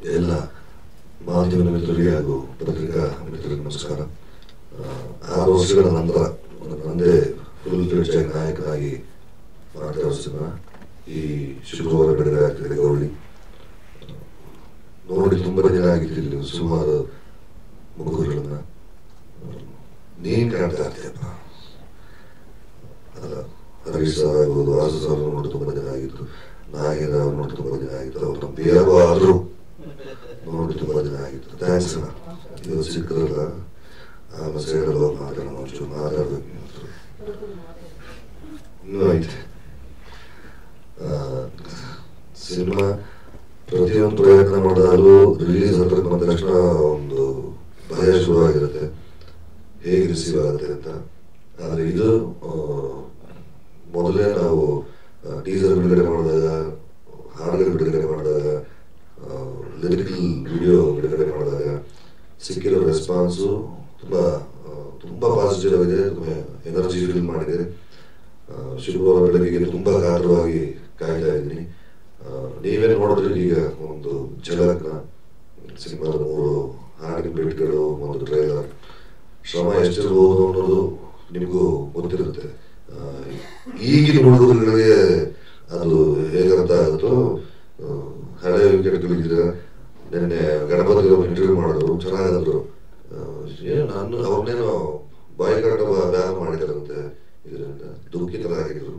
ಎಲ್ಲ ಮಾಧ್ಯಮ ಮಿತ್ರರಿಗೆ ಹಾಗೂ ಪತ್ರಿಕಾ ಮಿತ್ರರಿಗೆ ನಮಸ್ಕಾರ ಆ, ಆರು ವರ್ಷಗಳ ನಂತರ ನಂದೇ ಫುಲ್ ಫ್ಲೆಡ್ಜ್ ಆಗಿ ನಾಯಕನಾಗಿ ಮಾಡ್ತಾ ಇರೋ ಸಿನಿಮಾ ಈ ಶುಕ್ರವಾರ ಬಿಡುಗಡೆ ಆಗ್ತಿದೆ ಗೌಳಿ ನೋಡಿ ತುಂಬಾ ದಿನ ಆಗಿತ್ತು ಇಲ್ಲಿ ಸುಮಾರು ಮುಖಗಳನ್ನ ನೀನ್ ಕಾಣ್ತಾ ಇರ್ತೀಯಪ್ಪ ಅಲ್ಲ ಹರೀಶ್ ಸರ್ ಆಗ್ಬೋದು ವಾಸು ಸರ್ ನೋಡಿ ತುಂಬಾ ದಿನ ಆಗಿತ್ತು ನಾಗೇಂದ್ರ ಅವ್ರು ನೋಡಿ ತುಂಬಾ ದಿನ ಆಗಿತ್ತು ಅವ್ರು ನಮ್ಮ ಬೇರೆ ಆದ್ರು ನೋಡಿ ತುಂಬಾ ದಿನ ಆಗಿತ್ತು ಥ್ಯಾಂಕ್ಸ್ ಅಣ್ಣ ಇವತ್ತು ಸಿಕ್ಕರಲ್ಲ ಆಮೇಲೆ ಸೈಡಲ್ಲಿ ಹೋಗಿ ಮಾತಾಡೋಣ ಒಂಚೂರು ಮಾತಾಡ್ಬೇಕು ನಿಮ್ಮ ಹತ್ರ. ಇನ್ನೂ ಐತೆ ಸಿನಿಮಾ ಪ್ರತಿಯೊಂದು ಪ್ರಯತ್ನ ಮಾಡಿದಾಗಲೂ ರಿಲೀಸ್ ಹತ್ರಕ್ಕೆ ಬಂದ ತಕ್ಷಣ ಒಂದು ಭಯ ಶುರುವಾಗಿರುತ್ತೆ ಹೇಗೆ ರಿಸೀವ್ ಆಗುತ್ತೆ ಅಂತ ಆದರೆ ಇದು ಆ, ಮೊದಲೇ ನಾವು ಟೀಸರ್ ಬಿಡುಗಡೆ ಮಾಡಿದಾಗ ಹಾಡುಗಳು ಬಿಡುಗಡೆ ಮಾಡಿದಾಗ ಲಿರಿಕಲ್ ವಿಡಿಯೋ ಬಿಡುಗಡೆ ಮಾಡಿದಾಗ ಸಿಕ್ಕಿರೋ ರೆಸ್ಪಾನ್ಸು ತುಂಬ ತುಂಬ ಪಾಸಿಟಿವ್ ಆಗಿದೆ ತುಂಬ ಎನರ್ಜಿ ಫೀಲ್ ಮಾಡಿದೆ ಆ, ಶುಕ್ರವಾರ ಬೆಳಗ್ಗೆ ತುಂಬ ಕಾತರವಾಗಿ ಕಾಯ್ತಾ ಇದ್ದೀನಿ ಆ, ನೀವೇ ನೋಡಿದ್ರೆ ಈಗ ಒಂದು ಝಲಕ್ನ ಸಿನಿಮಾದ ಮೂರು ಹಾಡಿನ ಬಿಟ್ಗಳು ಒಂದು ಟ್ರೈಲರ್ ಶ್ರಮ ಎಷ್ಟಿರ್ಬೋದು ಅನ್ನೋದು ನಿಮಗೂ ಗೊತ್ತಿರುತ್ತೆ ಆ, ಈಗಿನ ಹುಡುಗರುಗಳಿಗೆ ಅದು ಹೇಗಂತ ಆಗುತ್ತೋ ಆ, ಹಳೆ ವಿಕೆಟ್ಗಳಿದ್ರೆ ನಿನ್ನೆ ಗಣಪತಿ ಇಂಟರ್ವ್ಯೂ ಮಾಡಿದ್ರು ಚೆನ್ನಾಗಿದ್ರು ಆ, ಏನು ನಾನು ಅವ್ರನ್ನೇನೋ ಬಾಯ್ಕಾಟ ಬ್ಯಾನ್ ಮಾಡಿದಾರಂತೆ ಇದರಿಂದ ದುಃಖಿತರಾಗಿದ್ರು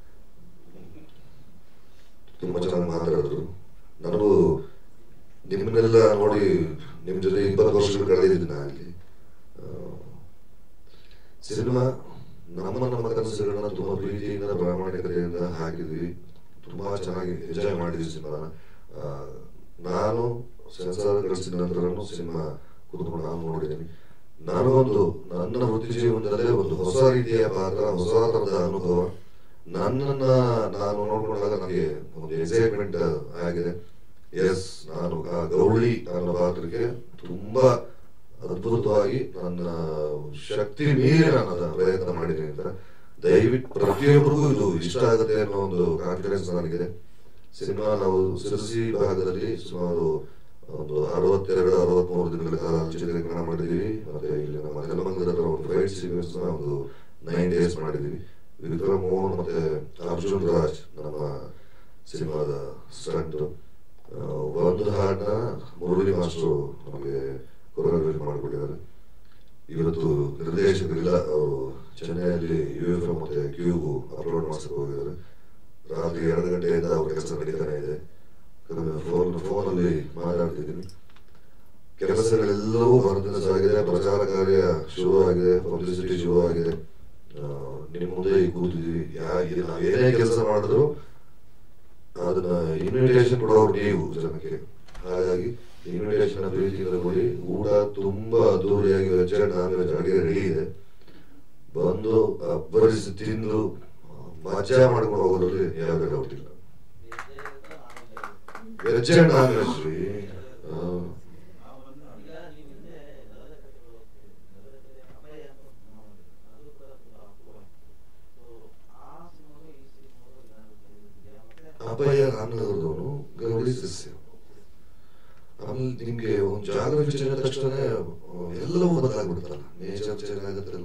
ತುಂಬಾ ಚೆನ್ನಾಗಿ ಮಾತಾಡಿದ್ರು ನನಗೂ ನಿಮ್ಮನ್ನೆಲ್ಲ ನೋಡಿ ನಿಮ್ ಜೊತೆ ಇಪ್ಪತ್ತು ವರ್ಷಗಳು ಕಳೆದಿದ್ದೀನಿ ಅಲ್ಲಿ ಆ, ಸಿನಿಮಾ ನಮ್ಮ ನಮ್ಮ ಕನಸುಗಳನ್ನ ತುಂಬಾ ಪ್ರೀತಿಯಿಂದ ಪ್ರಾಮಾಣಿಕತೆಯಿಂದ ಹಾಕಿದ್ವಿ ತುಂಬಾ ಚೆನ್ನಾಗಿ ಎಂಜಾಯ್ ಮಾಡಿದ್ವಿ ಸಿನಿಮಾನ ಆ, ನಾನು ಸೆನ್ಸಾರ್ ಗಳಿಸಿದ ನಂತರನೂ ಸಿನಿಮಾ ಕುತ್ಕೊಂಡು ನಾನು ನೋಡಿದ್ದೀನಿ ನನಗೊಂದು ನನ್ನ ವೃತ್ತಿ ಜೀವನದಲ್ಲೇ ಒಂದು ಹೊಸ ರೀತಿಯ ಪಾತ್ರ ಹೊಸ ತರದ ಅನುಭವ ನನ್ನನ್ನ ನಾನು ನೋಡ್ಕೊಂಡಾಗ ನನಗೆ ಒಂದು ಎಕ್ಸೈಟ್ಮೆಂಟ್ ಆಗಿದೆ ಎಸ್ ನಾನು ಆ ಗೌಳಿ ಅನ್ನೋ ಪಾತ್ರಕ್ಕೆ ತುಂಬಾ ಅದ್ಭುತವಾಗಿ ನನ್ನ ಶಕ್ತಿ ಮೀರಿ ನಾನು ಅದನ್ನ ಪ್ರಯತ್ನ ಮಾಡಿದ್ದೀನಿ ಅಂತ ದಯವಿಟ್ಟು ಪ್ರತಿಯೊಬ್ಬರಿಗೂ ಇದು ಇಷ್ಟ ಆಗುತ್ತೆ ಅನ್ನೋ ಒಂದು ಕಾನ್ಫಿಡೆನ್ಸ್ ನನಗಿದೆ ಸಿನಿಮಾ ನಾವು ಸಿರಸಿ ಭಾಗದಲ್ಲಿ ಸುಮಾರು ಒಂದು ಅರವತ್ತೆರಡು ಅರವತ್ಮೂರು ದಿನಗಳ ಕಾಲ ಚಿತ್ರೀಕರಣ ಮಾಡಿದೀವಿ ಮತ್ತೆ ಇಲ್ಲಿ ನಮ್ಮ ನೆಲಮಂಗಲದ ಹತ್ರ ಒಂದು ಫೈಟ್ ಸೀಕ್ವೆನ್ಸ್ ಒಂದು ನೈನ್ ಡೇಸ್ ಮಾಡಿದೀವಿ ವಿಕ್ರಮ್ ಮೋಹನ್ ಮತ್ತೆ ಅರ್ಜುನ್ ರಾಜ್ ನಮ್ಮ ಸಿನಿಮಾದ ಸ್ಟಂಟ್ ಒಂದು ಹಾಡನ್ನ ಮುರಳಿ ಮಾಸ್ಟರು ನಮಗೆ ಕೊರಿಯೋಗ್ರಫಿ ಮಾಡಿಕೊಟ್ಟಿದ್ದಾರೆ ಇವತ್ತು ನಿರ್ದೇಶಕರಿಲ್ಲ ಅವರು ಚೆನ್ನೈಯಲ್ಲಿ ಯು ಎಫ್ ಎಂ ಮತ್ತೆ ಕ್ಯೂಬ್ ಅಪ್ಲೋಡ್ ಮಾಡ್ಸಕ್ಕೆ ಹೋಗಿದ್ದಾರೆ ರಾತ್ರಿ ಎರಡು ಗಂಟೆಯಿಂದ ಅವ್ರ ಕೆಲಸ ನಡೀತಾನೆ ಇದೆ ಫೋನ್ ಫೋನಲ್ಲಿ ಮಾತಾಡ್ತಿದ್ದೀನಿ ಕೆಲಸಗಳೆಲ್ಲವೂ ಮರುದಿನ ಸಾಗಿದೆ ಪ್ರಚಾರ ಕಾರ್ಯ ಶುರುವಾಗಿದೆ ಪಬ್ಲಿಸಿಟಿ ಶುರುವಾಗಿದೆ ಆ, ನಿಮ್ ಮುಂದೆ ಈಗ ಕೂತಿದ್ವಿ ಯಾ ಇದು ನಾವ್ ಏನೇ ಕೆಲಸ ಮಾಡಿದ್ರು ಅದನ್ನ ಇನ್ವಿಟೇಷನ್ ಕೊಡೋರು ನೀವು ಜನಕ್ಕೆ ಹಾಗಾಗಿ ಇನ್ವಿಟೇಷನ್ ಪ್ರೀತಿಯಿಂದ ಕೊಡಿ ಊಟ ತುಂಬಾ ಅದ್ದೂರಿಯಾಗಿ ವೆಜ್ ಅಂಡ್ ನಾನ್ ವೆಜ್ ಅಡಿಗೆ ರೆಡಿ ಇದೆ ಬಂದು ಅಬ್ಬರಿಸಿ ತಿಂದು ಮಜಾ ಮಾಡ್ಕೊಂಡು ಹೋಗೋದ್ರಲ್ಲಿ ಯಾವುದೇ ಡೌಟ್ ಇಲ್ಲ ವೆಜ್ ಅಂಡ್ ನಾನ್ ವೆಜ್ ರೀ ಆ, ಅಪ್ಪಯ್ಯ ರಾಮನಗರದವನು ಗೌರಿ ಸಸ್ಯ ಆಮೇಲೆ ನಿಮ್ಗೆ ಒಂದು ಜಾಗ್ರಫಿ ಚೇಂಜ್ ಆದ ತಕ್ಷಣ ಎಲ್ಲವೂ ಬದಲಾಗ್ಬಿಡ್ತಲ್ಲ ನೇಚರ್ ಚೇಂಜ್ ಆಗುತ್ತಲ್ಲ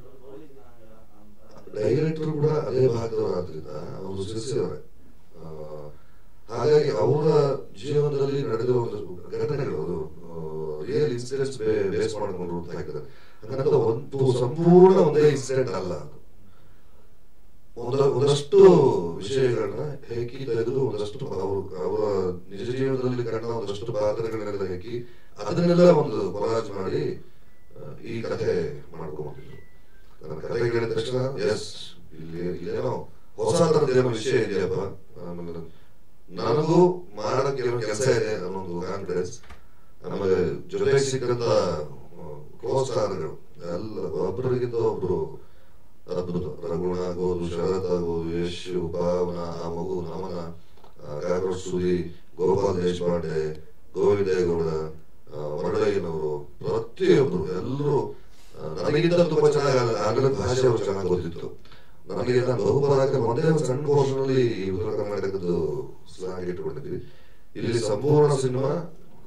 ಡೈರೆಕ್ಟರ್ ಕೂಡ ಅದೇ ಭಾಗದವರಾದ್ರಿಂದ ಅವರು ಸಿರಿಸಿಯವರೇ ಹಾಗಾಗಿ ಅವರ ಜೀವನದಲ್ಲಿ ನಡೆದಿರೋ ಒಂದು ಘಟನೆಗಳು ಅದು ರಿಯಲ್ ಇನ್ಸಿಡೆಂಟ್ಸ್ ಬೇಸ್ ಮಾಡ್ಕೊಂಡು ಹಾಕಿದ್ದಾರೆ ಹಾಗಂತ ಒಂದು ಸಂಪೂರ್ಣ ಒಂದೇ ಇನ್ಸಿಡೆಂಟ್ ಅಲ್ಲ ಅದು ಒಂದ ಒಂದಷ್ಟು ವಿಷಯಗಳನ್ನ ಹೆಕ್ಕಿ ತೆಗೆದು ಒಂದಷ್ಟು ಅವರು ಅವರ ನಿಜ ಜೀವನದಲ್ಲಿ ಕಂಡ ಒಂದಷ್ಟು ಪಾತ್ರಗಳನ್ನೆಲ್ಲ ಹೆಕ್ಕಿ ಅದನ್ನೆಲ್ಲ ಒಂದು ಕೊಲಾಜ್ ಮಾಡಿ ಆ, ಈ ಕಥೆ ಮಾಡ್ಕೊಂಡ್ಬಂದಿದ್ರು ನನ್ನ ಕಥೆ ಕೇಳಿದ ತಕ್ಷಣ ಎಸ್ ಇಲ್ಲಿ ಇಲ್ಲೇನೋ ಹೊಸ ತರದ ಏನೋ ವಿಷಯ ಇದೆಯಪ್ಪ ಆಮೇಲೆ ನನಗೂ ಮಾಡಕ್ಕೆ ಏನೋ ಕೆಲಸ ಇದೆ ಅನ್ನೋ ಒಂದು ಕಾನ್ಫಿಡೆನ್ಸ್ ಆಮೇಲೆ ಜೊತೆಗೆ ಸಿಕ್ಕಂತ ಪ್ರೋತ್ಸಾಹಗಳು ಎಲ್ಲ ಒಬ್ಬರಿಗಿಂತ ಒಬ್ರು ಅದ್ಭುತ ರಘುಣ ಆಗ್ಬೋದು ಶರತ್ ಆಗ್ಬೋದು ಯಶ್ ಭಾವನ ಆ ಮಗು ನಮನ ಕಾಕ್ರೋಚ್ ಸುದಿ ಗೋಪಾಲ್ ದೇಶಪಾಂಡೆ ಗೋವಿಂದೇಗೌಡ ವರಡಯ್ಯನವರು ಪ್ರತಿಯೊಬ್ರು ಎಲ್ಲರೂ ನನಗಿಂತ ತುಂಬಾ ಚೆನ್ನಾಗಿ ಆಂಗ್ಲ ಭಾಷೆ ಅವರು ಚೆನ್ನಾಗಿ ಗೊತ್ತಿತ್ತು ನನಗೆ ನಾನು ಬಹುಪರಾಕ ಒಂದೇ ಒಂದು ಸಣ್ಣ ಪೋರ್ಷನ್ ಅಲ್ಲಿ ಈ ಉತ್ತರ ಕರ್ನಾಟಕದ್ದು ಸ್ಲಾಂಗ್ ಇಟ್ಕೊಂಡಿದ್ವಿ ಇಲ್ಲಿ ಸಂಪೂರ್ಣ ಸಿನಿಮಾ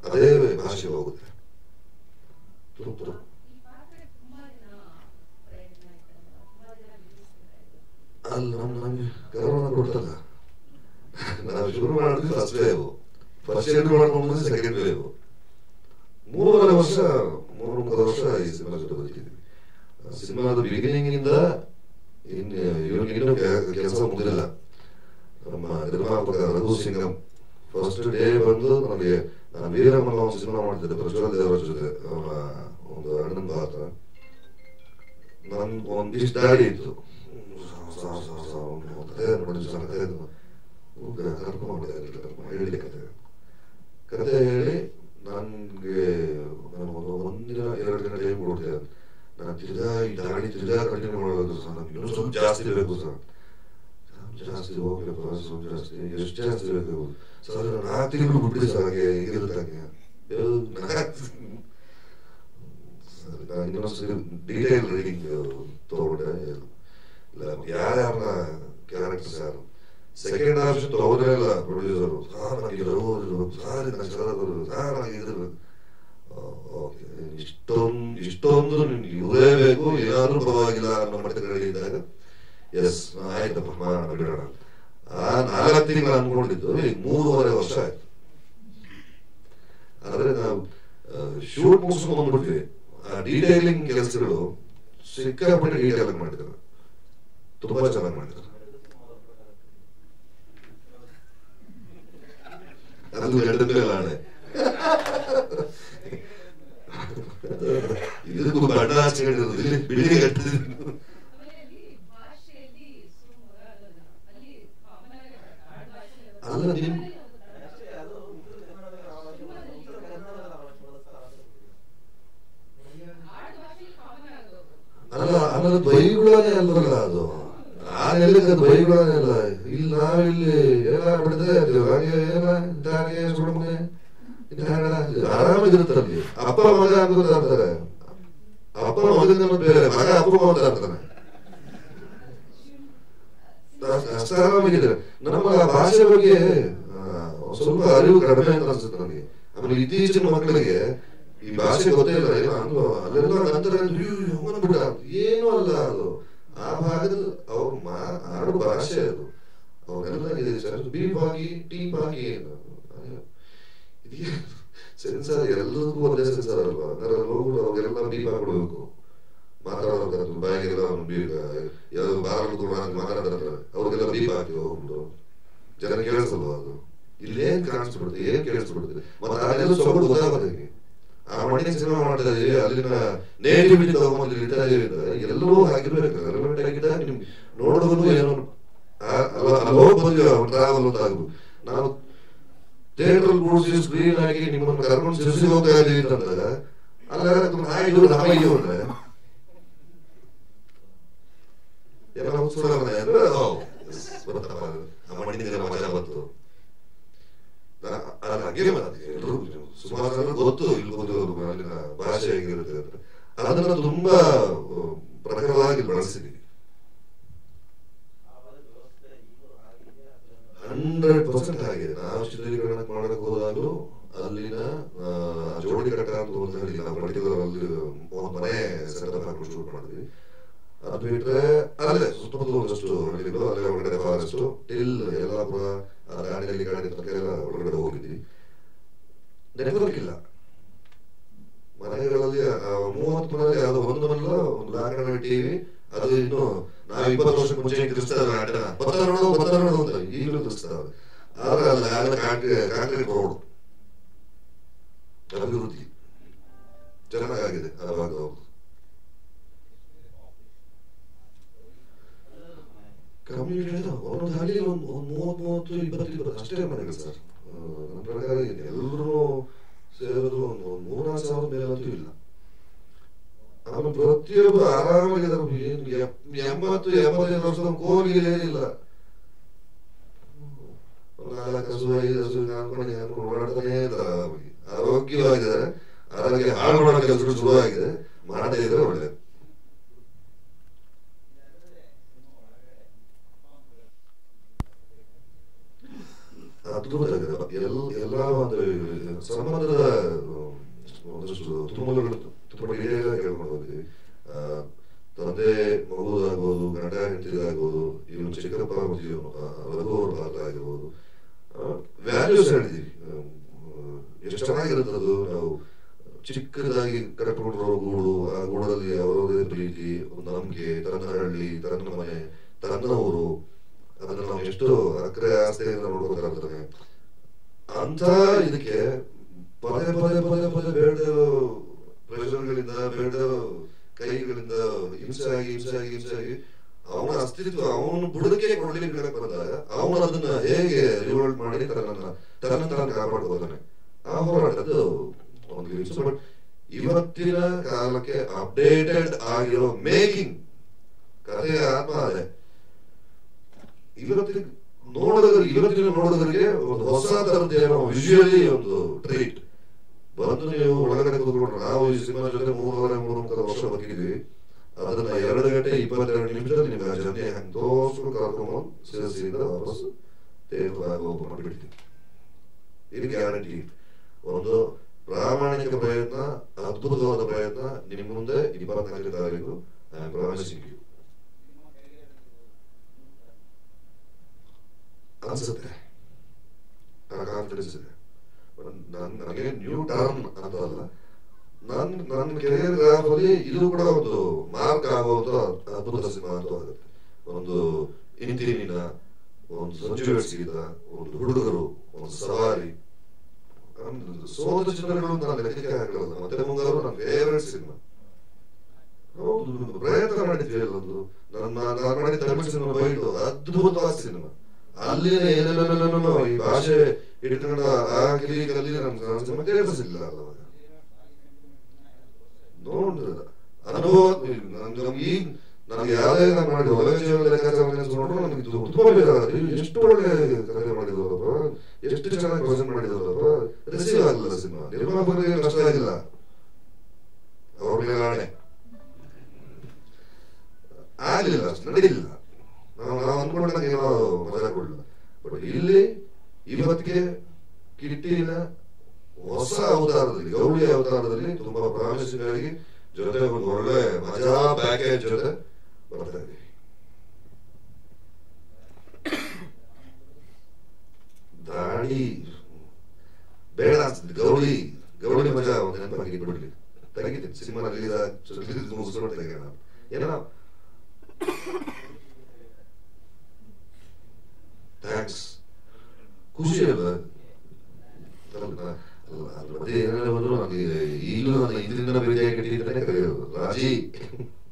ಅದೇ ಭಾಷೆ ಹೋಗುತ್ತೆ ತು- ತು- ಈ ಪಾತ್ರ ತುಂಬಾ ದಿನ ಪ್ರಯತ್ನ ಆಯ್ತಲ್ವಾ ತುಂಬಾ ದಿನ ಬಿಡಿಸ್ಬೇಕಾಯ್ತು ಅಲ್ಲಿ ನಮ್ ನಮ್ಗೆ ಕರೋನಾ ಕೊಡ್ತಲ್ಲ ನಾವು ಶುರು ಮಾಡಿದ್ವಿ ಫಸ್ಟ್ ವೇವ್ ಫಸ್ಟ್ ಶೇಡ್ ಮಾಡ್ಕೊಂಡು ಸೆಕೆಂಡ್ ವೇವ್ ಮೂರುವರೆ ವರ್ಷ ಮೂರು ಮೂರು ವರ್ಷ ಈ ಸಿನಿಮಾ ಜೊತೆ ಬದುಕಿದ್ವಿ ಸಿನಿಮಾದ ಬಿಗಿನಿಂಗ್ ಇಂದ ಇನ್ನು ಇವ್ರಿಗೆ ಇನ್ನೂ ಕೆಲಸ ಮುಗಿದಿಲ್ಲ ನಮ್ಮ ನಿರ್ಮಾಪಕ ರಘು ಸಿಂಗಂ ಫಸ್ಟ್ ಡೇ ಬಂದು ನನಗೆ ನಾನು ವೀರಮ್ಮನ ಒಂದು ಸಿನಿಮಾ ಮಾಡ್ತಿದ್ದೆ ಪ್ರಜ್ವಲ್ ದೇವರ ಜೊತೆ ಅವರ ಒಂದು ಅಣ್ಣನ ಪಾತ್ರ ನನ್ ಒಂದಿಷ್ಟು ದಾಡಿ ಇತ್ತು ಸಾರ್ ಸಾರ್ ಸಾರ್ ಅವ್ನು ಕಥೆ ನೋಡಿ ಸರ್ ಕಥೆ ಕರ್ಕೊಂಡು ಮಾಡಿದೆ ಹೇಳಿ ಕಥೆ ಕಥೆ ಹೇಳಿ ನನಗೆ ನಾನು ಒಂದು ಒಂದಿನ ಎರಡು ದಿನ ಟೈಮ್ ಕೊಡ್ತೇನೆ ನಾನು ತಿರ್ಗಾ ಈ ದಾಡಿ ತಿರ್ಗಾ ಕಂಟಿನ್ಯೂ ಮಾಡಬೇಕು ಸರ್ ನಮ್ಗೆ ಇನ್ನೂ ಸ್ವಲ್ಪ ಜಾಸ್ತಿ ಬೇಕು ಸರ್ ಜಾಸ್ತಿ ಹೋಗ್ಬೇಕು ಸ್ವಲ್ಪ ಜಾಸ್ತಿ ಎಷ್ಟು ಜಾಸ್ತಿ ಬೇಕು ಸರ್ ನಾಲ್ಕು ತಿಂಗಳು ಬಿಟ್ಬಿಡಿ ಸರ್ ಹಾಗೆ ಹೀಗಿರುತ್ತಂಗೆ ನಾನು ಇನ್ನೊಂದ್ಸರಿ ಡೀಟೇಲ್ ರೀಡಿಂಗ್ ತಗೊಂಡೆ ಇಲ್ಲ ಯಾರ್ಯಾರನ್ನ ಕ್ಯಾರೆಕ್ಟರ್ಸ್ ಯಾರು ಸೆಕೆಂಡ್ ಆಪ್ಷನ್ ತಗೋದೇ ಇಲ್ಲ ಪ್ರೊಡ್ಯೂಸರು ಸಾರ್ ನನಗೆ ರಘು ಸಾರ್ ನನಗೆ ಶರದರು ಸಾರ್ ನನಗೆ ಇದ್ರ ಓಕೆ ಇಷ್ಟೊಂದು ಇಷ್ಟೊಂದು ನಿಮ್ಗೆ ಇವರೇ ಬೇಕು ಏನಾದ್ರೂ ಪರವಾಗಿಲ್ಲ ಅನ್ನೋ ಮಟ್ಟದಲ್ಲಿ ಇದ್ದಾಗ ಎಸ್ ಆಯ್ತಪ್ಪ ಮಾಡೋಣ ಬಿಡೋಣ ಆ ನಾಲ್ಕು ತಿಂಗಳು ಅನ್ಕೊಂಡಿದ್ದು ಈಗ ಮೂರುವರೆ ವರ್ಷ ಆಯ್ತು ಆದ್ರೆ ನಾವು ಶೂಟ್ ಮುಗಿಸ್ಕೊಂಡು ಬಂದ್ಬಿಟ್ವಿ ಆ ಡೀಟೇಲಿಂಗ್ ಕೆಲಸಗಳು ಸಿಕ್ಕಾಪಟ್ಟೆ ಡೀಟೇಲ್ ಆಗಿ ಮಾಡಿದ್ರು ತುಂಬಾ ಚೆನ್ನಾಗಿ ಮಾಡಿದ್ರು ಅದು ಎರಡು ಮೇಲೆ ಆಣೆ ಇದಕ್ಕೂ ಬಣ್ಣ ಹಚ್ಕೊಂಡಿರೋದು ಇಲ್ಲಿ ಬಿಳಿ ಕಟ್ಟಿದ್ರು ಆಮೇಲೆ ಅಲ್ಲಿ ಭಾಷೆಯಲ್ಲಿ ಸುಮರ ಅಲ್ಲಿ ಕಾಮನ್ ಆಗಿ ಆಡ್ ಭಾಷೆ ಅಲ್ಲ, ನಿಮ್- ಆಡ್ ಭಾಷೆ ಕಾಮನ್ ಆಗೋದು ಅಲ್ಲ ಆಮೇಲೆ ಬೈಗುಳನೇ ಅಲ್ವಲ್ಲ ಅದು ಆ ನೆಲೆಗೆ ಅದು ಬೈಗುಳನೇ ಅಲ್ಲ ಇಲ್ಲಿ ನಾವಿಲ್ಲಿ ಎಲ್ಲ ಬಿಡದೆ ಹಾಗೆ ಏನ ದಾಗೆ ಸುಡುಮನೆ ಆರಾಮಾಗಿರುತ್ತೆ ಅಲ್ಲಿ ಅಪ್ಪ ಮಗ ಅಂತ ಅಂತಾರೆ ಅಪ್ಪ ಮಗನ ಬೇರೆ ಮಗ ಅಪ್ಪ ಅಂತ ಅಂತಾನೆ ಅಷ್ಟ ಆರಾಮಾಗಿದೆ ನಮ್ಮ ಆ ಭಾಷೆ ಬಗ್ಗೆ ಆ, ಸ್ವಲ್ಪ ಅರಿವು ಕಡಿಮೆ ಅಂತ ಅನ್ಸುತ್ತೆ ನನಗೆ ಆಮೇಲೆ ಇತ್ತೀಚಿನ ಮಕ್ಕಳಿಗೆ ಈ ಭಾಷೆ ಗೊತ್ತೇ ಇಲ್ಲ ಏನೋ ಅಂದ್ರು ಅಲ್ಲೆಲ್ಲ ನಂತರ ಬಿಡ ಏನೂ ಅಲ್ಲ ಅದು ಆ ಭಾಗದ ಅವ್ರ ಮಾ ಆಡು ಭಾಷೆ ಅದು ಅವರೆಲ್ಲ ಬೀಪ್ ಆಗಿ ಟೀಪ್ ಆಗಿ ಸೆನ್ಸರ್ ಎಲ್ಲದಕ್ಕೂ ಒಂದೇ ಸೆನ್ಸರ್ ಅಲ್ವಾ ಅದರಲ್ಲಿ ಹೋಗ್ಬಿಟ್ಟು ಅವ್ರಿಗೆಲ್ಲ ಬೀಪ್ ಹಾಕೊಡ್ಬೇಕು ಮಾತಾಡೋದು ಬಾಯಿಗೆಲ್ಲ ಅವ್ನು ಬೀಗ ಯಾವ್ದು ಬಾರಲು ಕೂಡ ಮಾತಾಡ್ತಾರೆ ಅವ್ರಿಗೆಲ್ಲ ಬೀಪ್ ಹಾಕಿ ಹೋಗ್ಬಿಟ್ಟು ಜನ ಕೇಳಿಸಲ್ವ ಅದು ಇಲ್ಲೇನ್ ಕಾಣಿಸ್ಬಿಡುತ್ತೆ ಏನ್ ಕೇಳಿಸ್ಬಿಡುತ್ತೆ ಮತ್ತೆ ಅದೆಲ್ಲ ಸೊಗಡು ಗೊತ್ತಾಗೋದು ಹೇಗೆ ಆ ಮಣ್ಣಿನ ಸಿನಿಮಾ ಮಾಡ್ತಾ ಇದೀವಿ ಅಲ್ಲಿನ ನೇಟಿವಿಟಿ ತಗೊಂಬಂದು ಇಡ್ತಾ ಇದೀವಿ ಅಂದ್ರೆ ಎಲ್ಲರೂ ಆಗಿರ್ಬೇಕು ರೆಲೆವೆಂಟ್ ಆಗಿದ್ದಾಗ ನಿಮ್ಗೆ ನೋಡೋದು ಏನೋ ಆ- ಅಲ್ಲ- ಅಲ್ಲಿ ಹೋಗಿ ಬಂದ್ವಿ ಟ್ರಾವೆಲ್ ಅಂತ ಆಗ್ಬೋದು ನಾವು ಥಿಯೇಟರ್ ಕೂಡಿಸಿ ಸ್ಕ್ರೀನ್ ಹಾಕಿ ನಿಮ್ಮನ್ನ ಕರ್ಕೊಂಡು ಸಿರಿಸಿ ಹೋಗ್ತಾ ಇದೀವಿ ಅಂತಂದಾಗ ಅಲ್ಲ ಹಾಗೆ ನಮಗೆ ಅಂದ್ರೆ ಎಲ್ಲ ಉತ್ಸವ ಅಂದ್ರೆ ಓ, yes, ಗೊತ್ತಪ್ಪ ಅದು. ಆ ಮಣ್ಣಿನ ಜನ ಮಜಾ ಬಂತು ನಾ- ಅದು ಹಾಗೆ ಮತ್ತೆ ಎಲ್ರು ಸುಮಾರು ಜನ ಗೊತ್ತು ಇಲ್ಲಿ ಬಂದವರು ಅಲ್ಲಿನ ಭಾಷೆ ಹೇಗಿರುತ್ತೆ ಅಂತ ಅದನ್ನ ತುಂಬಾ ಆ, ಪ್ರಖರವಾಗಿ ಬಳಸಿದೀವಿ ಹಂಡ್ರೆಡ್ ಪರ್ಸೆಂಟ್ ಆಗಿದೆ ನಾವು ಚಿತ್ರೀಕರಣ ಮಾಡಕ್ ಹೋದಾಗಲೂ ಅಲ್ಲಿನ ಆ, ಜೋಡಿ ಕಟ್ಟ ಅಂತ ಒಂದು ಹೇಳಿ ನಾವು ಪರ್ಟಿಕ್ಯುಲರ್ ಅಲ್ಲಿ ಒಂದ್ ಮನೆ ಸೆಟಪ್ ಹಾಕೊಂಡು ಶೂಟ್ ಮಾಡಿದ್ವಿ ಅದು ಬಿಟ್ರೆ ಅಲ್ಲೇ ಸುತ್ತಮುತ್ತಲು ಒಂದಷ್ಟು ಹಳ್ಳಿಗಳು ಅಲ್ಲೇ ಒಳಗಡೆ ಫಾರೆಸ್ಟ್ ಟಿಲ್ ಯಲ್ಲಾಪುರ ಆ ದಾಂಡೇಲಿ ಗಾಡಿ ತನಕ ಎಲ್ಲ ಒಳಗಡೆ ಹೋಗಿದ್ವಿ ನೆಟ್ವರ್ಕ್ ಇಲ್ಲ ಮನೆಗಳಲ್ಲಿ ಆ ಮೂವತ್ತು ಮನೆಯಲ್ಲಿ ಅದು ಒಂದು ಮನೆಲ್ಲ ಒಂದು ಬ್ಲಾಕ್ ಅಂಡ್ ವೈಟ್ ಟಿವಿ ಅದು ಇನ್ನು ನಾವು ಇಪ್ಪತ್ತು ವರ್ಷಕ್ಕೆ ಮುಂಚೆ ತಿರ್ಸ್ತಾರೆ ಆಟ ಬತ್ತ ನೋಡು ಬತ್ತ ನೋಡು ಅಂತ ಈಗಲೂ ತಿರ್ಸ್ತಾರೆ ಆದ್ರೆ ಅಲ್ಲಿ ಆಗಲೇ ಕಾಂಕ್ರೀಟ್ ಕಾಂಕ್ರೀಟ್ ರೋಡ್ ಅಭಿವೃದ್ಧಿ ಚೆನ್ನಾಗಾಗಿದೆ ಆ ಭಾಗ ಅವ್ರದ್ದು ಕಮ್ಯುನಿಟಿ ಒಂದೊಂದು ಹಳ್ಳಿ ಒಂದು ಒಂದು ಮೂವತ್ತು ಮೂವತ್ತು ಇಪ್ಪತ್ತು ಇಪ್ಪತ್ತು ಅಷ್ಟೇ ಮನೆಗಳು ಸರ್ ಆ, ನನ್ನ ಪ್ರಕಾರ ಎಲ್ಲರೂ ಸೇರಿದ್ರು ಒಂದು ಒಂದು ಮೂರ್ನಾಲ್ಕು ಸಾವಿರ ಮೇಲಂತೂ ಇಲ್ಲ ಆಮೇಲೆ ಪ್ರತಿಯೊಬ್ಬರು ಆರಾಮಾಗಿದ್ದಾರೆ ಏನು ಎಪ್- ಎಂಬತ್ತು ಎಂಬತ್ತೈದು ವರ್ಷದ ಕೋಲಿಗೆ ಏನಿಲ್ಲ ಒಂದು ನಾಲ್ಕು ಹಸು ಐದು ಹಸು ಅನ್ಕೊಂಡು ಅನ್ಕೊಂಡು ಓಡಾಡ್ತಾನೆ ಇದ್ದಾರೆ ಆರಾಮಾಗಿ ಆರೋಗ್ಯವಾಗಿದ್ದಾರೆ ಆರೋಗ್ಯ ಹಾಳು ಮಾಡೋ ಕೆಲಸಗಳು ಶುರುವಾಗಿದೆ ಮಾಡದೇ ಇದ್ರೆ ಒಳ್ಳೇದು ಅದ್ಭುತ ಆಗಿದೆ ಎಲ್ಲ ಎಲ್ಲ ಒಂದು ಸಂಬಂಧದ ಒಂದಷ್ಟು ತುಮಲಗಳು ತುಂಬ ಡೀಟೇಲ್ ಆಗಿ ಕೇಳ್ಕೊಂಡು ಹೋಗಿದ್ವಿ ಆ, ತಂದೆ ಮಗುದಾಗ್ಬೋದು ಗಂಡ ಹೆಂಡತಿದಾಗ್ಬೋದು ಇವನು ಚಿಕ್ಕಪ್ಪ ಮತ್ತು ಇವನು ಆ, ರಘು ಅವ್ರ ಪಾತ್ರ ಆಗಿರ್ಬೋದು ವ್ಯಾಲ್ಯೂಸ್ ಹೇಳಿದೀವಿ ಎಷ್ಟು ಚೆನ್ನಾಗಿರುತ್ತೆ ಅದು ನಾವು ಚಿಕ್ಕದಾಗಿ ಕಟ್ಕೊಂಡಿರೋ ಗೂಡು ಆ ಗೂಡಲ್ಲಿ ಅವರದೇ ಪ್ರೀತಿ ಒಂದು ನಂಬಿಕೆ ತನ್ನ ಹಳ್ಳಿ ತನ್ನ ಮನೆ ತನ್ನ ಊರು ಅದನ್ನ ನಾವು ಎಷ್ಟು ಅಕ್ರೆ ಆಸ್ತೆಯಿಂದ ನೋಡ್ಕೊತಾ ಇರ್ತಾರೆ ಅಂತ ಇದಕ್ಕೆ ಪದೇ ಪದೇ ಪದೇ ಪದೇ ಬೇಡದ ಪ್ರೆಷರ್ಗಳಿಂದ ಬೇಡದ ಕೈಗಳಿಂದ ಹಿಂಸೆ ಆಗಿ ಹಿಂಸೆ ಆಗಿ ಹಿಂಸೆ ಆಗಿ ಅವನ ಅಸ್ತಿತ್ವ ಅವನು ಬುಡಕ್ಕೆ ಕೊಡ್ಲಿಕ್ಕೆ ಬಿಡಕ್ ಬಂದಾಗ ಅವನು ಅದನ್ನ ಹೇಗೆ ರಿವೋಲ್ಟ್ ಮಾಡಿ ತನ್ನ ತನ್ನ ತನ್ನ ಕಾಪಾಡ್ಕೋತಾನೆ ಆ ಹೋರಾಟದ್ದು ಒಂದು glimpse. ಬಟ್ ಇವತ್ತಿನ ಕಾಲಕ್ಕೆ ಅಪ್ಡೇಟೆಡ್ ಆಗಿರೋ ಮೇಕಿಂಗ್ ಕಥೆಯ ಆತ್ಮ ಅದೇ ಇವತ್ತಿನ ನೋಡೋದರಿಗೆ ಇವತ್ತಿನ ನೋಡೋದರಿಗೆ ಒಂದು ಹೊಸ ತರದ ಏನೋ ವಿಜುವಲಿ ಒಂದು ಟ್ರೀಟ್ ಬಂದು ನೀವು ಒಳಗಡೆ ಕೂತ್ಕೊಂಡ್ರೆ ನಾವು ಈ ಸಿನಿಮಾ ಜೊತೆ ಮೂರುವರೆ ಮೂರು ಮುಕ್ಕಾಲು ವರ್ಷ ಬದುಕಿದ್ವಿ ಅದನ್ನ ಎರಡು ಗಂಟೆ ಇಪ್ಪತ್ತೆರಡು ನಿಮಿಷದಲ್ಲಿ ನಿಮ್ಗೆ ಆ ಜರ್ನಿ ಹಂಗೆ ತೋರ್ಸ್ಕೊಂಡು ಕರ್ಕೊಂಡ್ಬಂದು ಸೇರಿಸಿದ ವಾಪಸ್ ತೇರು ಓಪನ್ ಮಾಡಿಬಿಡ್ತೀವಿ ಇದು ಗ್ಯಾರಂಟಿ ಒಂದು ಪ್ರಾಮಾಣಿಕ ಪ್ರಯತ್ನ ಅದ್ಭುತವಾದ ಪ್ರಯತ್ನ ನಿಮ್ಮ ಮುಂದೆ ಇಪ್ಪತ್ನಾಲ್ಕನೇ ತಾರೀಕು ಐ ಆಮ್ ಪ್ರಾಮಿಸಿಂಗ್ ಯು ಅನ್ಸುತ್ತೆ ಆ ಕಾನ್ಫಿಡೆನ್ಸ್ ಇದೆ ನನ್ ನನಗೆ ನ್ಯೂ ಟರ್ನ್ ಅಂತ ಅಲ್ಲ ನನ್ ನನ್ನ ಕೆರಿಯರ್ ಗ್ರಾಫ್ ಅಲ್ಲಿ ಇದು ಕೂಡ ಒಂದು ಮಾರ್ಕ್ ಆಗುವಂತ ಅದ್ಭುತ ಸಿನಿಮಾ ಅಂತ ಆಗುತ್ತೆ ಒಂದು ಇಂತಿನಿನ ಒಂದು ಸಂಜು ಗೀತ ಒಂದು ಹುಡುಗರು ಒಂದು ಸವಾರಿ ಒಂದು ಸೋದ ಚಿತ್ರಗಳು ನಾನು ಲೆಕ್ಕಕ್ಕೆ ಹಾಕಲ್ಲ ಮತ್ತೆ ಮುಂಗಾರು ನನ್ನ ಫೇವರೇಟ್ ಸಿನಿಮಾ ಹೌದು ಪ್ರಯತ್ನ ಮಾಡಿದ್ವಿ ಅಲ್ಲೊಂದು ನನ್ನ ನಾನು ಮಾಡಿದ ತಮಿಳು ಸಿನಿಮಾ ಬೈಟು ಅದ್ಭುತವಾದ ಸಿನಿಮಾ ಅಲ್ಲಿನ ಏನೇನೇನೇನೋ ಈ ಭಾಷೆ ಇಟ್ಕೊಂಡು ಆ ಕಿಲಿ ಕಲ್ಲಿ ನಮ್ಗೆ ಸಿನಿಮಾ ಕೇಳಿಸಿಲ್ಲ ಅವಾಗ ನೋಡ್ರಿ ಅನುಭವ ನಮ್ಗೆ ನಮ್ಗೆ ಈಗ ನನಗೆ ಯಾವ್ದೇ ನಾನು ಮಾಡಿದ ಒಳ್ಳೆ ಜೀವನ ಲೆಕ್ಕಾಚಾರ ನೆನೆಸ್ಕೊಂಡ್ರು ನನಗೆ ಇದು ತುಂಬಾ ಬೇಕಾಗುತ್ತೆ ಎಷ್ಟು ಒಳ್ಳೆ ಕಥೆ ಮಾಡಿದವರಪ್ಪ ಎಷ್ಟು ಚೆನ್ನಾಗಿ ಪ್ರೆಸೆಂಟ್ ಮಾಡಿದವರಪ್ಪ ರಿಸೀವ್ ಆಗಲಿಲ್ಲ ಸಿನಿಮಾ ನಿರ್ಮಾಪಕರಿಗೆ ನಷ್ಟ ಆಗಿಲ್ಲ ಅವ್ರ ಮೇಲೆ ಆಣೆ ಆಗ್ಲಿಲ್ಲ ನಡೀಲಿಲ್ಲ ನಾವು ನಾವು ಅನ್ಕೊಂಡಂಗೆ ಏನೋ ಮಜಾ ಕೊಡಲಿಲ್ಲ ಬಟ್ ಇಲ್ಲಿ ಇವತ್ತಿಗೆ ಕಿಟ್ಟಿನ ಹೊಸ ಅವತಾರದಲ್ಲಿ ಗೌಳಿ ಅವತಾರದಲ್ಲಿ ತುಂಬಾ ಪ್ರಾಮಿಸಿಂಗ್ ಆಗಿ ಜೊತೆ ಒಂದು ಒಳ್ಳೆ ಮಜಾ ಪ್ಯಾಕೇಜ್ ಜೊತೆ ಬರ್ತಾ ಇದೀವಿ ದಾಡಿ ಬೇಡ ಅನ್ಸುತ್ತೆ ಗೌಳಿ ಗೌಳಿ ಮಜಾ ಒಂದು ನೆನಪಾಗಿ ಇಟ್ಬಿಡ್ಲಿ ತೆಗಿತೀನಿ ಸಿನಿಮಾ ರಿಲೀಸ್ ಮುಗಿಸ್ಕೊಂಡು ತೆಗೆಯೋಣ ಏನೋ ಥ್ಯಾಂಕ್ಸ್ ಖುಷಿ ಅಲ್ಲ ಅಲ್ಲ, ಅಲ್ಲ, ಅದ್ರ ಮಧ್ಯೆ ಏನಾದ್ರು ಬಂದ್ರು ನನಗೆ ಈಗಲೂ ನನ್ನ ಹಿಂದಿನ ಪ್ರೀತಿಯಾಗಿ ಕಟ್ಟಿದ್ರೆ ಕರೆಯೋದು ರಾಜಿ